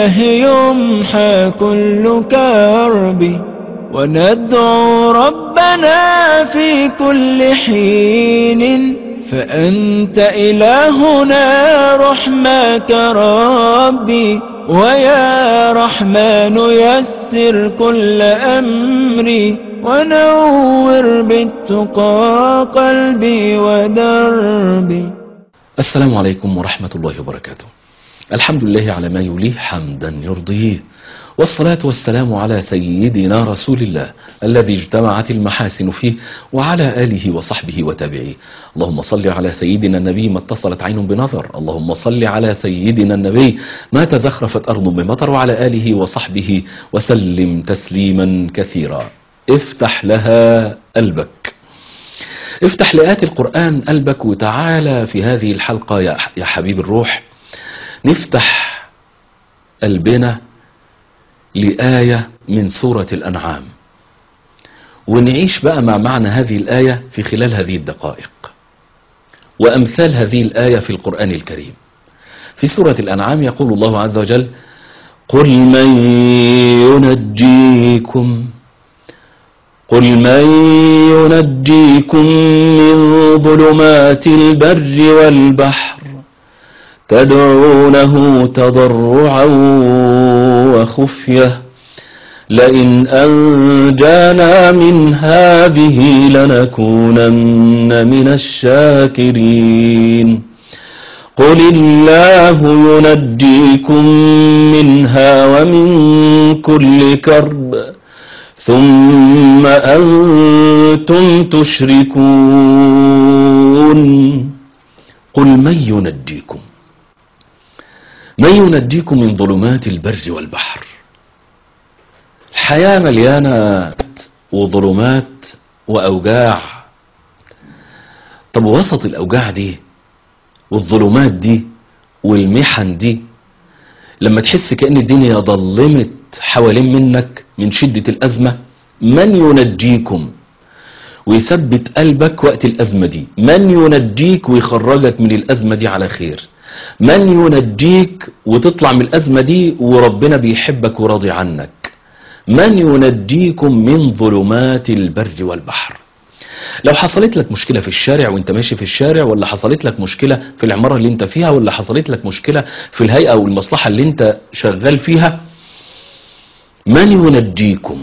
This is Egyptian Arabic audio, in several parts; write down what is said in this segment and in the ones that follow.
الله يمحى كل كرب وندعو ربنا في كل حين فأنت إلهنا رحمك ربي ويا رحمن يسر كل أمري ونور بالتقى قلبي ودربي السلام عليكم ورحمة الله وبركاته الحمد لله على ما يوليه حمدا يرضيه والصلاة والسلام على سيدنا رسول الله الذي اجتمعت المحاسن فيه وعلى آله وصحبه وتابعيه اللهم صل على سيدنا النبي ما اتصلت عين بنظر اللهم صل على سيدنا النبي ما تزخرفت أرض بمطر وعلى آله وصحبه وسلم تسليما كثيرا افتح لها قلبك افتح لآت القرآن قلبك وتعالى في هذه الحلقة يا يا حبيب الروح نفتح قلبنا لآية من سورة الأنعام ونعيش بقى مع معنى هذه الآية في خلال هذه الدقائق وأمثال هذه الآية في القرآن الكريم في سورة الأنعام يقول الله عز وجل قل من ينجيكم قل من ينجيكم من ظلمات البر والبحر تدعونه تضرعا وخفية لئن أنجانا من هذه لنكونن من الشاكرين قل الله ينجيكم منها ومن كل كرب ثم أنتم تشركون قل من ينجيكم من ينجيكم من ظلمات البر والبحر الحياة مليانة وظلمات وأوجاع طب وسط الأوجاع دي والظلمات دي والمحن دي لما تحس كأن الدنيا ضلمت حوالين منك من شدة الأزمة من ينجيكم ويثبت قلبك وقت الأزمة دي من ينجيك ويخرجك من الأزمة دي على خير من ينجيك وتطلع من الأزمة دي وربنا بيحبك وراضي عنك من ينجيكم من ظلمات البر والبحر لو حصلت لك مشكلة في الشارع وانت ماشي في الشارع ولا حصلت لك مشكلة في العمارة اللي انت فيها ولا حصلت لك مشكلة في الهيئة او المصلحة اللي انت شغال فيها من ينجيكم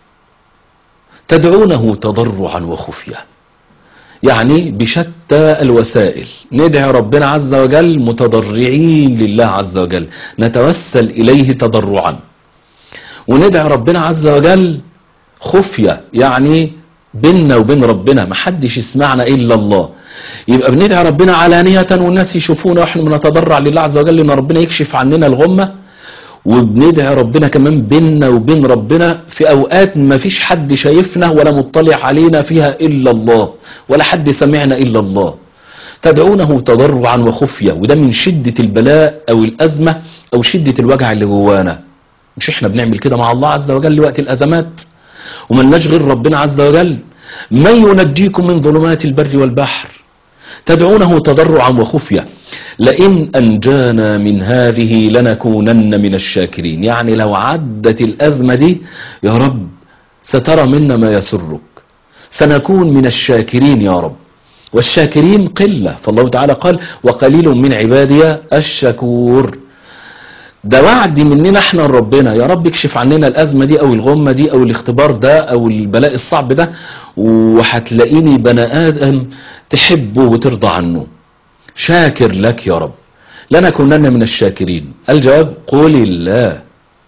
تدعونه تضرعا وخفية يعني بشتى الوسائل ندعي ربنا عز وجل متضرعين لله عز وجل نتوسل إليه تضرعا وندعي ربنا عز وجل خفية يعني بيننا وبين ربنا محدش يسمعنا إلا الله يبقى بندعي ربنا علانية والناس يشوفونا واحنا بنتضرع لله عز وجل ان ربنا يكشف عننا الغمة وبندعي ربنا كمان بيننا وبين ربنا في اوقات ما فيش حد شايفنا ولا مطلع علينا فيها الا الله ولا حد سمعنا الا الله تدعونه تضرعا وخفية وده من شدة البلاء او الازمة او شدة الوجع اللي جوانا مش احنا بنعمل كده مع الله عز وجل وقت الازمات وملناش غير ربنا عز وجل من ينجيكم من ظلمات البر والبحر تدعونه تضرعا وخفية لئن أنجانا من هذه لنكونن من الشاكرين يعني لو عدت الأزمة دي يا رب سترى منا ما يسرك سنكون من الشاكرين يا رب والشاكرين قلة فالله تعالى قال وقليل من عبادي الشكور ده وعد مننا احنا لربنا يا رب اكشف عننا الازمه دي او الغمه دي او الاختبار ده او البلاء الصعب ده وهتلاقيني بني ادم تحبه وترضى عنه شاكر لك يا رب لنكونن من الشاكرين الجواب قل الله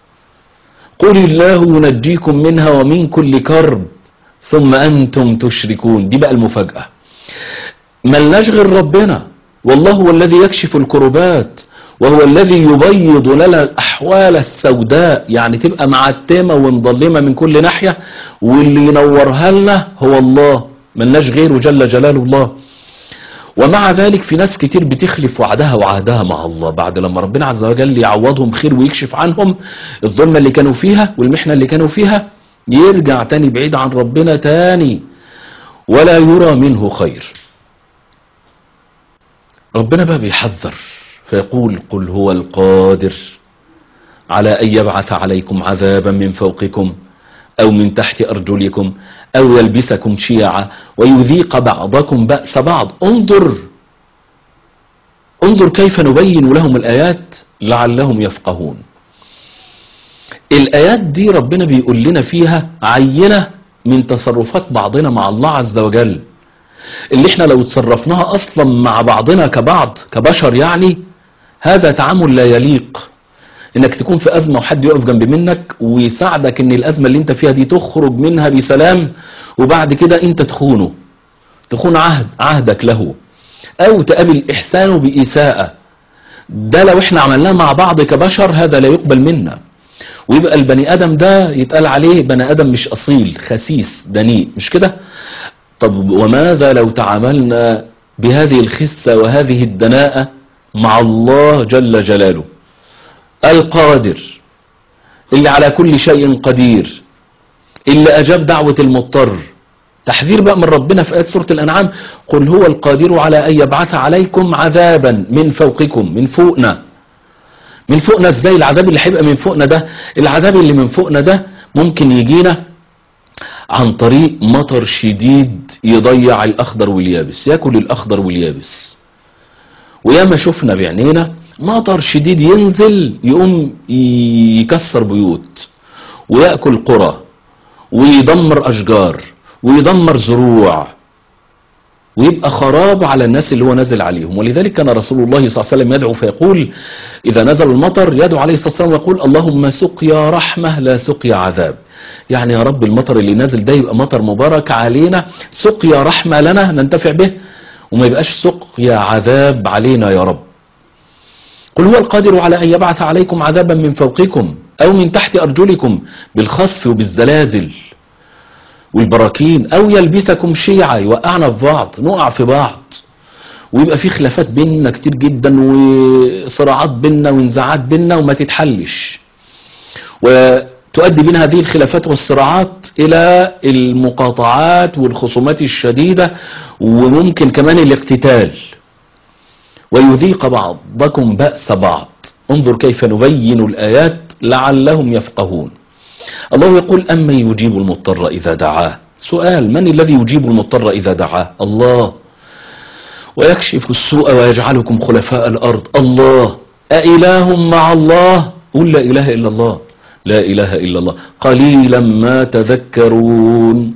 قل الله ينجيكم منها ومن كل كرب ثم انتم تشركون دي بقى المفاجاه ملناش غير ربنا والله هو الذي يكشف الكربات وهو الذي يبيض لنا الأحوال السوداء يعني تبقى معتمة ومظلمة من كل ناحية واللي ينورها لنا هو الله ملناش غيره جل جلال الله ومع ذلك في ناس كتير بتخلف وعدها وعهدها مع الله بعد لما ربنا عز وجل يعوضهم خير ويكشف عنهم الظلمة اللي كانوا فيها والمحنة اللي كانوا فيها يرجع تاني بعيد عن ربنا تاني ولا يرى منه خير ربنا بقى بيحذر فيقول قل هو القادر على أن يبعث عليكم عذابا من فوقكم أو من تحت أرجلكم أو يلبسكم شيعا ويذيق بعضكم بأس بعض انظر انظر كيف نبين لهم الآيات لعلهم يفقهون الآيات دي ربنا بيقول لنا فيها عينة من تصرفات بعضنا مع الله عز وجل اللي احنا لو تصرفناها اصلا مع بعضنا كبعض كبشر يعني هذا تعامل لا يليق انك تكون في ازمة وحد يقف جنب منك ويساعدك ان الازمة اللي انت فيها دي تخرج منها بسلام وبعد كده انت تخونه تخون عهد عهدك له او تقابل احسانه باساءة ده لو احنا عملناه مع بعض كبشر هذا لا يقبل منا ويبقى البني ادم ده يتقال عليه بني ادم مش اصيل خسيس دنيء مش كده طب وماذا لو تعاملنا بهذه الخسة وهذه الدناءة مع الله جل جلاله القادر اللي على كل شيء قدير اللي أجاب دعوة المضطر تحذير بقى من ربنا في آيات سورة الأنعام قل هو القادر على أن يبعث عليكم عذابا من فوقكم من فوقنا من فوقنا ازاي العذاب اللي هيبقى من فوقنا ده العذاب اللي من فوقنا ده ممكن يجينا عن طريق مطر شديد يضيع الأخضر واليابس ياكل الأخضر واليابس وياما شفنا بعينينا مطر شديد ينزل يقوم يكسر بيوت ويأكل قرى ويدمر أشجار ويدمر زروع ويبقى خراب على الناس اللي هو نازل عليهم ولذلك كان رسول الله صلى الله عليه وسلم يدعو فيقول إذا نزل المطر يدعو عليه الصلاة والسلام ويقول اللهم سقيا رحمة لا سقيا عذاب يعني يا رب المطر اللي نازل ده يبقى مطر مبارك علينا سقيا رحمة لنا ننتفع به وما يبقاش سقيا عذاب علينا يا رب قل هو القادر على أن يبعث عليكم عذابا من فوقكم أو من تحت أرجلكم بالخصف وبالزلازل والبراكين أو يلبسكم شيعا يوقعنا في بعض نقع في بعض ويبقى في خلافات بيننا كتير جدا وصراعات بيننا ونزاعات بيننا وما تتحلش وتؤدي بنا هذه الخلافات والصراعات إلى المقاطعات والخصومات الشديدة وممكن كمان الاقتتال ويذيق بعضكم بأس بعض انظر كيف نبين الآيات لعلهم يفقهون الله يقول أما يجيب المضطر إذا دعاه سؤال من الذي يجيب المضطر إذا دعاه الله ويكشف السوء ويجعلكم خلفاء الأرض الله أإله مع الله قل لا إله إلا الله لا إله إلا الله قليلا ما تذكرون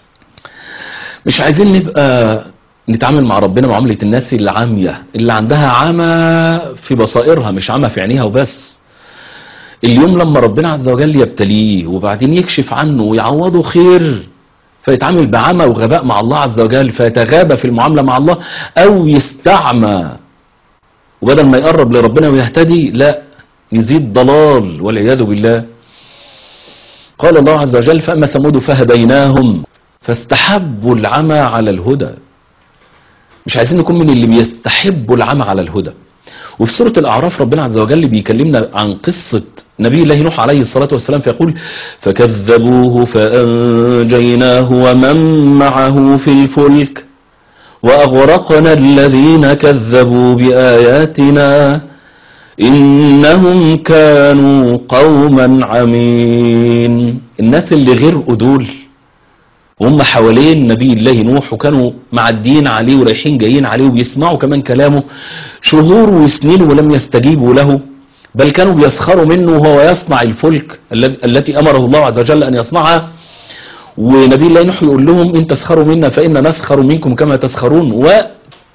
مش عايزين نبقى نتعامل مع ربنا معاملة الناس العامية اللي عندها عمى في بصائرها مش عمى في عينيها وبس اليوم لما ربنا عز وجل يبتليه وبعدين يكشف عنه ويعوضه خير فيتعامل بعمى وغباء مع الله عز وجل فيتغابى في المعاملة مع الله أو يستعمى وبدل ما يقرب لربنا ويهتدي لا يزيد ضلال والعياذ بالله قال الله عز وجل فأما ثمود فهديناهم فاستحبوا العمى على الهدى مش عايزين نكون من اللي بيستحبوا العمى على الهدى وفي سورة الأعراف ربنا عز وجل بيكلمنا عن قصة نبي الله نوح عليه الصلاة والسلام فيقول فكذبوه فأنجيناه ومن معه في الفلك وأغرقنا الذين كذبوا بآياتنا إنهم كانوا قوما عمين الناس اللي غرقوا دول وهم حوالين نبي الله نوح وكانوا معديين عليه ورايحين جايين عليه وبيسمعوا كمان كلامه شهور وسنين ولم يستجيبوا له بل كانوا بيسخروا منه وهو يصنع الفلك التي أمره الله عز وجل أن يصنعها ونبي الله نوح يقول لهم إن تسخروا منا فإن نسخر منكم كما تسخرون وقت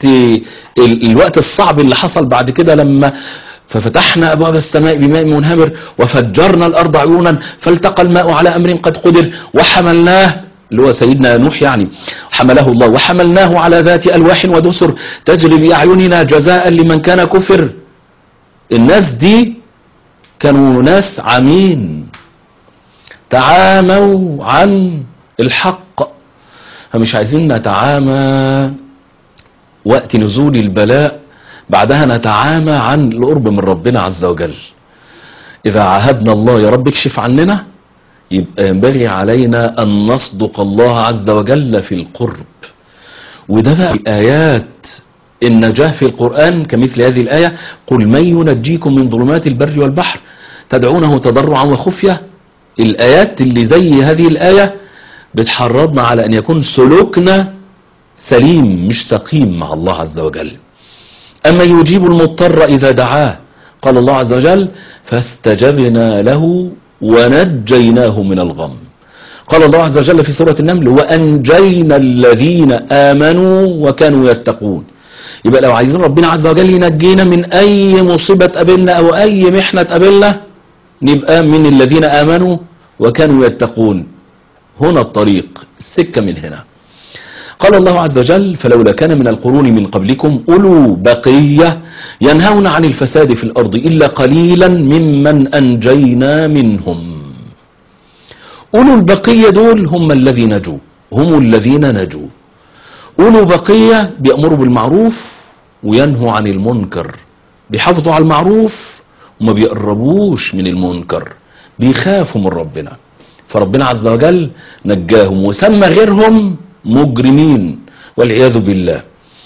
الوقت الصعب اللي حصل بعد كده لما ففتحنا أبواب السماء بماء منهمر وفجرنا الأرض عيونا فالتقى الماء على أمر قد قدر وحملناه اللي هو سيدنا نوح يعني حمله الله وحملناه على ذات ألواح ودسر تجري بأعيننا جزاء لمن كان كفر الناس دي كانوا ناس عمين تعاموا عن الحق فمش عايزين نتعامى وقت نزول البلاء بعدها نتعامى عن القرب من ربنا عز وجل إذا عهدنا الله يا رب اكشف عننا يبقى ينبغي علينا أن نصدق الله عز وجل في القرب وده بقى الآيات النجاة في القرآن كمثل هذه الآية قل من ينجيكم من ظلمات البر والبحر تدعونه تضرعا وخفية الآيات اللي زي هذه الآية بتحرضنا على أن يكون سلوكنا سليم مش سقيم مع الله عز وجل أما يجيب المضطر إذا دعاه قال الله عز وجل فاستجبنا له ونجيناه من الغم قال الله عز وجل في سورة النمل وأنجينا الذين آمنوا وكانوا يتقون يبقى لو عايزين ربنا عز وجل ينجينا من أي مصيبة تقابلنا أو أي محنة تقابلنا نبقى من الذين آمنوا وكانوا يتقون هنا الطريق السكة من هنا قال الله عز وجل فلولا كان من القرون من قبلكم أولو بقية ينهون عن الفساد في الأرض إلا قليلا ممن أنجينا منهم أولو البقية دول هم الذين نجوا هم الذين نجوا أولو بقية بيأمروا بالمعروف وينهوا عن المنكر بيحافظوا على المعروف وما بيقربوش من المنكر بيخافوا من ربنا فربنا عز وجل نجاهم وسمى غيرهم مجرمين والعياذ بالله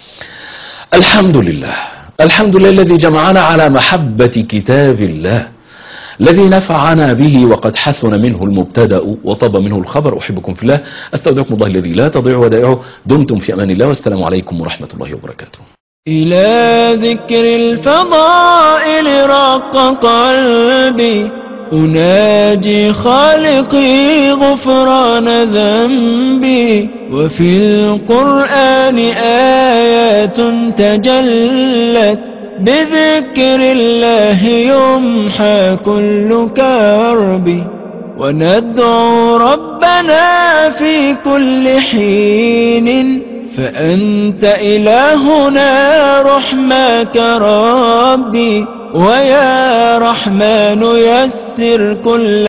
الحمد لله الحمد لله الذي جمعنا على محبة كتاب الله الذي نفعنا به وقد حسن منه المبتدا وطاب منه الخبر احبكم في الله استودعكم الله الذي لا تضيع ودائعه دمتم في امان الله والسلام عليكم ورحمه الله وبركاته إلى ذكر الفضائل رق قلبي أناجي خالقي غفران ذنبي وفي القرآن آيات تجلت بذكر الله يمحى كل كرب وندعو ربنا في كل حين فأنت إلهنا رحمك ربي ويا رحمن يسر كل